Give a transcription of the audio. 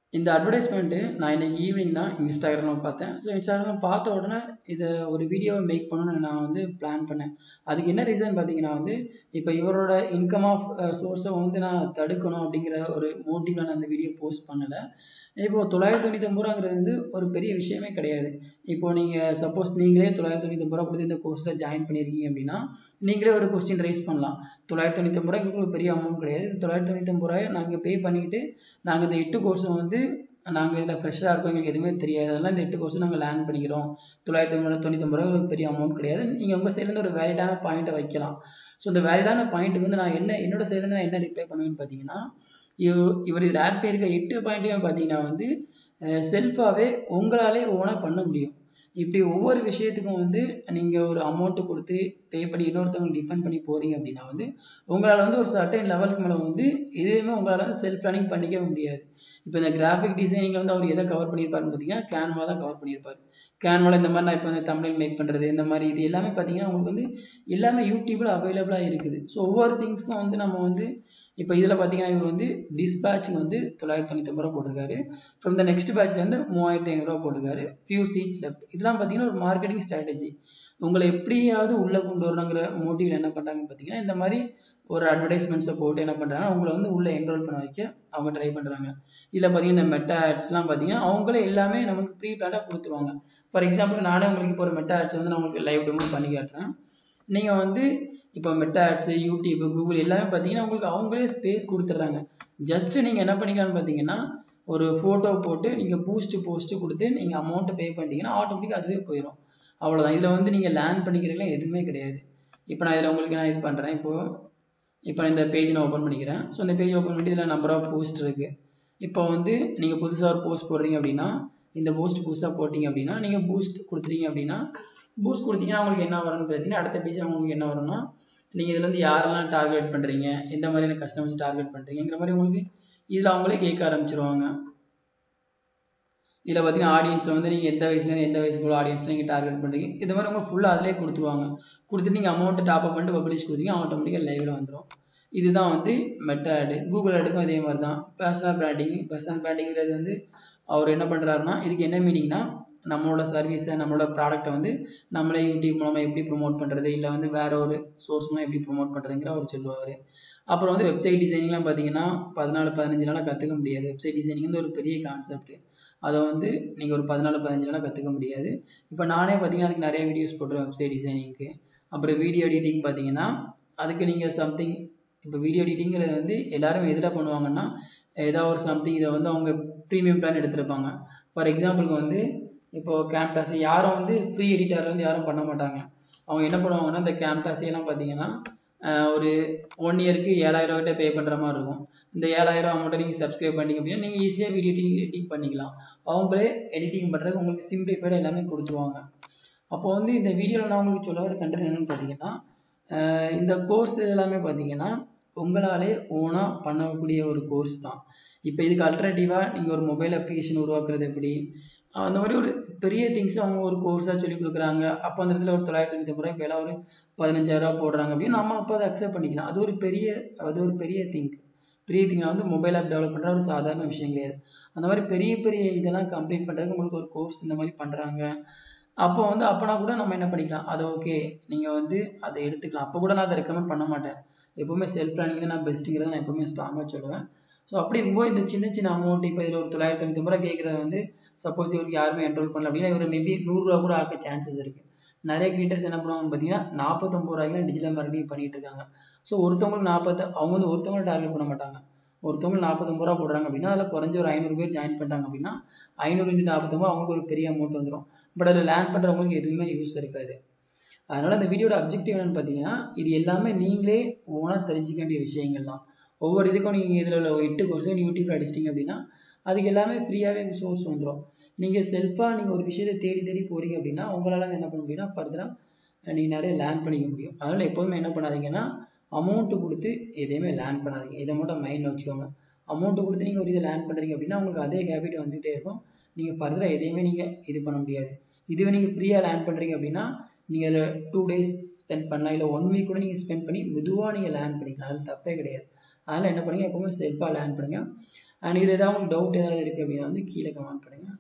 இந்த அட்வர்டைஸ்மெண்ட்டு நான் இன்னைக்கு ஈவினிங் தான் இன்ஸ்டாகிராமில் பார்த்தேன் ஸோ இன்ஸ்டாகிராமில் பார்த்த உடனே இதை ஒரு வீடியோவை மேக் பண்ணணும்னு நான் வந்து பிளான் பண்ணேன் அதுக்கு என்ன ரீசன் பார்த்தீங்கன்னா வந்து இப்போ இவரோட இன்கம் ஆஃப் சோர்ஸை வந்து நான் தடுக்கணும் அப்படிங்கிற ஒரு மோட்டிவில் நான் அந்த வீடியோ போஸ்ட் பண்ணலை இப்போ தொள்ளாயிரத்தி தொண்ணூத்தொம்பது ரூபாங்கிறது வந்து ஒரு பெரிய விஷயமே கிடையாது இப்போ நீங்கள் சப்போஸ் நீங்களே தொள்ளாயிரத்தி தொண்ணூத்தொம்பது ரூபா கொடுத்து இந்த கோர்ஸில் ஜாயின் பண்ணியிருக்கீங்க அப்படின்னா நீங்களே ஒரு கொஸ்டின் ரைஸ் பண்ணலாம் தொள்ளாயிரத்தி தொண்ணூத்தொம்பது ரூபா எங்களுக்கு ஒரு பெரிய அமௌண்ட் கிடையாது இந்த தொள்ளாயிரத்தி தொண்ணூத்தொம்பது ரூபாயை நாங்கள் பே பண்ணிவிட்டு நாங்கள் இந்த எட்டு கோர்ஸை வந்து நாங்கள் இதில் ஃப்ரெஷ்ஷாக இருக்கோம் எங்களுக்கு எதுவுமே தெரியாது அதெல்லாம் இந்த எட்டு கோர்ஸ் நாங்கள் லேர்ன் பண்ணிக்கிறோம் தொள்ளாயிரத்தி தொண்ணூறு தொண்ணூத்தொம்பது ரூபா ஒரு பெரிய அமௌண்ட் கிடையாது நீங்கள் உங்கள் சைட்லேருந்து ஒரு வேலிடான பாயிண்ட்டை வைக்கலாம் ஸோ இந்த வேலிடான பாயிண்ட்டுக்கு வந்து நான் என்ன என்னோட சைட்லேருந்து நான் என்ன ரிப்ளை பண்ணுவேன்னு பார்த்தீங்கன்னா இவ் இவர் இதில் ஆட் பண்ணியிருக்க எட்டு பாயிண்ட்டையும் பார்த்தீங்கன்னா வந்து செல்ஃபாகவே உங்களாலே ஓனாக பண்ண முடியும் இப்படி ஒவ்வொரு விஷயத்துக்கும் வந்து நீங்கள் ஒரு அமௌண்ட்டு கொடுத்து பே பண்ணி இன்னொருத்தவங்களுக்கு டிபெண்ட் பண்ணி போகிறீங்க அப்படின்னா வந்து உங்களால் வந்து ஒரு சர்டன் லெவலுக்கு மேலே வந்து எதுவுமே உங்களால் வந்து செல்ஃப் லேர்னிங் பண்ணிக்கவே முடியாது இப்போ இந்த கிராஃபிக் டிசைனிங்கில் வந்து அவர் எதை கவர் பண்ணியிருப்பாருன்னு பார்த்தீங்கன்னா கேன்வா தான் கவர் பண்ணியிருப்பார் கேன்வாவில் இந்த மாதிரி நான் இப்போ வந்து தமிழ் மேக் பண்ணுறது இந்த மாதிரி இது எல்லாமே பார்த்தீங்கன்னா உங்களுக்கு வந்து எல்லாமே யூடியூப்பில் அவைலபிளாக இருக்குது ஸோ ஒவ்வொரு திங்ஸ்க்கும் வந்து நம்ம வந்து இப்போ இதில் பார்த்தீங்கன்னா இவர் வந்து டிஸ்பேட்ச்க்கு வந்து தொள்ளாயிரத்தி தொண்ணூத்தொம்பது ரூபா போட்டிருக்காரு ஃப்ரம் த நெக்ஸ்ட் பேட்ச்லேருந்து மூவாயிரத்தி ஐநூறுரூவா போட்டிருக்காரு ஃபியூ சீட்ஸ் லெஃப்ட் இதெல்லாம் பார்த்தீங்கன்னா ஒரு மார்க்கெட்டிங் ஸ்ட்ராட்டஜி உங்களை எப்படியாவது உள்ளே கொண்டு வரணுங்கிற மோட்டிவில் என்ன பண்ணுறாங்கன்னு பார்த்தீங்கன்னா இந்த மாதிரி ஒரு அட்வர்டைஸ்மெண்ட்ஸை போட்டு என்ன பண்ணுறாங்க அவங்கள வந்து உள்ளே என்ரோல் பண்ண வைக்க அவங்க ட்ரை பண்ணுறாங்க இதில் பார்த்தீங்கன்னா இந்த மெட்டா ஆட்ஸ்லாம் பார்த்தீங்கன்னா அவங்களே எல்லாமே நமக்கு ப்ரீ பிளானாக கொடுத்துருவாங்க ஃபார் எக்ஸாம்பிள் நானே உங்களுக்கு இப்போ ஒரு மெட்டா ஆட்ஸ் வந்து நான் உங்களுக்கு லைவ் டெமோ பண்ணி காட்டுறேன் நீங்கள் வந்து இப்போ மெட்டா ஆட்ஸு யூடியூப் கூகுள் எல்லாமே பார்த்தீங்கன்னா உங்களுக்கு அவங்களே ஸ்பேஸ் கொடுத்துட்றாங்க ஜஸ்ட்டு நீங்கள் என்ன பண்ணிக்கலாம்னு பார்த்தீங்கன்னா ஒரு ஃபோட்டோ போட்டு நீங்கள் பூஸ்ட்டு போஸ்ட்டு கொடுத்து நீங்கள் அமௌண்ட்டை பே பண்ணிட்டீங்கன்னா ஆட்டோமேட்டிக்காக அதுவே போயிடும் அவ்வளோதான் இதில் வந்து நீங்கள் லேர்ன் பண்ணிக்கிறீங்களா எதுவுமே கிடையாது இப்போ நான் இதில் உங்களுக்கு நான் இது பண்ணுறேன் இப்போது இப்போ இந்த பேஜ் நான் ஓப்பன் பண்ணிக்கிறேன் ஸோ இந்த பேஜ் ஓப்பன் பண்ணி இதில் நம்பர் ஆஃப் போஸ்ட் இருக்குது இப்போ வந்து நீங்கள் புதுசாக ஒரு போஸ்ட் போடுறீங்க அப்படின்னா இந்த போஸ்ட் புதுசாக போட்டிங்க அப்படின்னா நீங்கள் பூஸ்ட் கொடுத்துட்டீங்க அப்படின்னா பூஸ்ட் கொடுத்தீங்கன்னா உங்களுக்கு என்ன வரும்னு பார்த்தீங்கன்னா அடுத்த பேஜில் உங்களுக்கு என்ன வரும்னா நீங்கள் இதில் வந்து யாரெல்லாம் டார்கெட் பண்ணுறீங்க எந்த மாதிரியான கஸ்டமர்ஸ் டார்கெட் பண்ணுறீங்கிற மாதிரி உங்களுக்கு இதில் அவங்களே கேட்க ஆரம்பிச்சிருவாங்க இதில் பார்த்தீங்கன்னா ஆடியன்ஸை வந்து நீங்கள் எந்த வயசுலேருந்து எந்த வயசுக்குள்ள ஆடியன்ஸ் நீங்கள் டார்கெட் பண்ணுறீங்க இது மாதிரி உங்களுக்கு ஃபுல்லாக அதிலே கொடுத்துருவாங்க கொடுத்துட்டு நீங்கள் அமௌண்ட்டு டாப் அப் பண்ணிட்டு பப்ளிஷ் கொடுத்தீங்க ஆட்டோமேட்டிக்காக லைவில் வந்துடும் இதுதான் வந்து மெட்டா ஆடு கூகுள் ஆடுக்கும் அதே மாதிரி தான் பர்சனல் பிராண்டிங் பர்சனல் பிராண்டிங்கிறது வந்து அவர் என்ன பண்ணுறாருன்னா இதுக்கு என்ன மீனிங்னா நம்மளோட சர்வீஸை நம்மளோட ப்ராடக்ட்டை வந்து நம்மளே யூடியூப் மூலமாக எப்படி ப்ரொமோட் பண்ணுறது இல்லை வந்து வேற ஒரு சோர்ஸ் மூலம் எப்படி ப்ரொமோட் பண்ணுறதுங்கிற அவர் சொல்லுவார் அப்புறம் வந்து வெப்சைட் டிசைனிங்லாம் பார்த்தீங்கன்னா பதினாலு பதினஞ்சு நாளாக கற்றுக்க முடியாது வெப்சைட் டிசைனிங் வந்து ஒரு பெரிய கான்செப்ட் அதை வந்து நீங்கள் ஒரு பதினாலு பதினஞ்சு நாளாக கற்றுக்க முடியாது இப்போ நானே பார்த்தீங்கன்னா அதுக்கு நிறைய வீடியோஸ் போட்டுருவேன் வெப்சைட் டிசைனிங்க்கு அப்புறம் வீடியோ எடிட்டிங் பார்த்தீங்கன்னா அதுக்கு நீங்கள் சம்திங் இப்போ வீடியோ எடிட்டிங்கிறது வந்து எல்லாரும் எதில் பண்ணுவாங்கன்னா ஏதாவது ஒரு சம்திங் இதை வந்து அவங்க ப்ரீமியம் பிளான் எடுத்திருப்பாங்க ஃபார் எக்ஸாம்பிளுக்கு வந்து இப்போது கேம்ப்ளாஸ் யாரும் வந்து ஃப்ரீ எடிட்டர் வந்து யாரும் பண்ண மாட்டாங்க அவங்க என்ன பண்ணுவாங்கன்னா இந்த கேம்ப்ளாஸ் எல்லாம் பார்த்தீங்கன்னா ஒரு ஒன் இயருக்கு ஏழாயிரம் கிட்ட பே பண்ணுற மாதிரி இருக்கும் இந்த ஏழாயிரம் அமௌண்ட்டை நீங்கள் சப்ஸ்கிரைப் பண்ணிங்க அப்படின்னா நீங்கள் ஈஸியாக வீடியோ எடிட்டிங் எடிட் பண்ணிக்கலாம் அவங்களே எடிட்டிங் பண்ணுறதுக்கு உங்களுக்கு சிம்பிளிஃபைடாக எல்லாமே கொடுத்துருவாங்க அப்போ வந்து இந்த வீடியோவில் நான் உங்களுக்கு சொல்ல வர கண்டென்ட் என்னென்னு பார்த்தீங்கன்னா இந்த கோர்ஸ் எல்லாமே பார்த்தீங்கன்னா உங்களாலே ஓனாக பண்ணக்கூடிய ஒரு கோர்ஸ் தான் இப்போ இதுக்கு அல்டர்னேட்டிவாக நீங்கள் ஒரு மொபைல் அப்ளிகேஷன் உருவாக்குறது எப்படி அந்த மாதிரி ஒரு பெரிய திங்ஸ் அவங்க ஒரு கோர்ஸாக சொல்லி கொடுக்குறாங்க அப்போ அந்த இடத்துல ஒரு தொள்ளாயிரத்தி தொண்ணூற்றி ரூபாய் இப்போ எல்லாம் ஒரு பதினஞ்சாயிரரூபா போடுறாங்க அப்படின்னு நம்ம அப்போ அதை அக்செப்ட் பண்ணிக்கலாம் அது ஒரு பெரிய அது ஒரு பெரிய திங் பெரிய திங்காக வந்து மொபைல் ஆப் டெவலப் பண்ணுற ஒரு சாதாரண விஷயம் கிடையாது அந்த மாதிரி பெரிய பெரிய இதெல்லாம் கம்ப்ளீட் பண்ணுறதுக்கு உங்களுக்கு ஒரு கோர்ஸ் இந்த மாதிரி பண்ணுறாங்க அப்போ வந்து அப்போனா கூட நம்ம என்ன பண்ணிக்கலாம் அது ஓகே நீங்கள் வந்து அதை எடுத்துக்கலாம் அப்போ கூட நான் அதை ரெக்கமெண்ட் பண்ண மாட்டேன் எப்போவுமே செல்ஃப் லேர்னிங் தான் நான் பெஸ்ட்டுங்கிறத நான் எப்போவுமே ஸ்ட்ராங்காக சொல்லுவேன் ஸோ அப்படி இருக்கும்போது இந்த சின்ன சின்ன அமௌண்ட் இப்போ இதில் ஒரு தொள்ளாயிரத்தி தொண்ணூற்றி ரூபா கேட்குறது வந்து சப்போஸ் இவருக்கு யாருமே என்ரோல் பண்ணல அப்படின்னா இவர் மேபி நூறுரூவா கூட ஆக்க சான்சஸ் இருக்குது நிறைய கிரியேட்டர்ஸ் என்ன பண்ணுவாங்கன்னு பார்த்தீங்கன்னா நாற்பத்தொம்பது ரூபாய்க்கு டிஜிட்டல் மார்க்கெட்டிங் பண்ணிட்டு இருக்காங்க ஸோ ஒருத்தவங்களுக்கு நாற்பத்த அவங்க வந்து ஒருத்தவங்களை டார்கெட் பண்ண மாட்டாங்க ஒருத்தவங்க நாற்பத்தொம்பது ரூபா போடுறாங்க அப்படின்னா அதில் குறைஞ்ச ஒரு ஐநூறு பேர் ஜாயின் பண்ணிட்டாங்க அப்படின்னா ஐநூறு இன்ட்டு நாற்பத்தொம்பது அவங்களுக்கு ஒரு பெரிய அமௌண்ட் வந்துடும் பட் அதில் லேர்ன் பண்ணுறவங்களுக்கு எதுவுமே யூஸ் இருக்காது அதனால் இந்த வீடியோட அப்ஜெக்டிவ் என்னென்னு பார்த்தீங்கன்னா இது எல்லாமே நீங்களே ஓனாக தெரிஞ்சிக்க வேண்டிய விஷயங்கள் தான் ஒவ்வொரு இதுக்கும் நீங்கள் இதில் உள்ள எட்டு கோர்ஸும் யூடியூப்ல அடிச்சிட்டிங்க அப்படின்னா அதுக்கு எல்லாமே ஃப்ரீயாகவே சோர்ஸ் வந்துடும் நீங்கள் செல்ஃபாக நீங்கள் ஒரு விஷயத்தை தேடி தேடி போகிறீங்க அப்படின்னா உங்களால் என்ன பண்ண முடியும்னா ஃபர்தராக நீங்கள் நிறைய லேர்ன் பண்ணிக்க முடியும் அதனால் எப்போதுமே என்ன பண்ணாதீங்கன்னா அமௌண்ட்டு கொடுத்து எதையுமே லேர்ன் பண்ணாதீங்க இதை மட்டும் மைண்டில் வச்சுக்கோங்க அமௌண்ட்டு கொடுத்து நீங்கள் ஒரு இதை லேர்ன் பண்ணுறீங்க அப்படின்னா உங்களுக்கு அதே ஹேபிட் வந்துகிட்டே இருக்கும் நீங்கள் ஃபர்தராக எதையுமே நீங்கள் இது பண்ண முடியாது இதுவே நீங்கள் ஃப்ரீயாக லேர்ன் பண்ணுறீங்க அப்படின்னா நீங்கள் அதில் டூ டேஸ் ஸ்பெண்ட் பண்ணலாம் இல்லை ஒன் வீக் கூட நீங்கள் ஸ்பெண்ட் பண்ணி மெதுவாக நீங்கள் லேர்ன் பண்ணிக்கலாம் அது தப்பே கிடையாது அதனால் என்ன பண்ணுங்கள் எப்பவுமே செல்ஃபாக லேர்ன் பண்ணுங்கள் அண்ட் இது ஏதாவது உங்களுக்கு டவுட் ஏதாவது இருக்குது அப்படின்னா வந்து கீழே கமெண்ட் பண்ணுங்கள்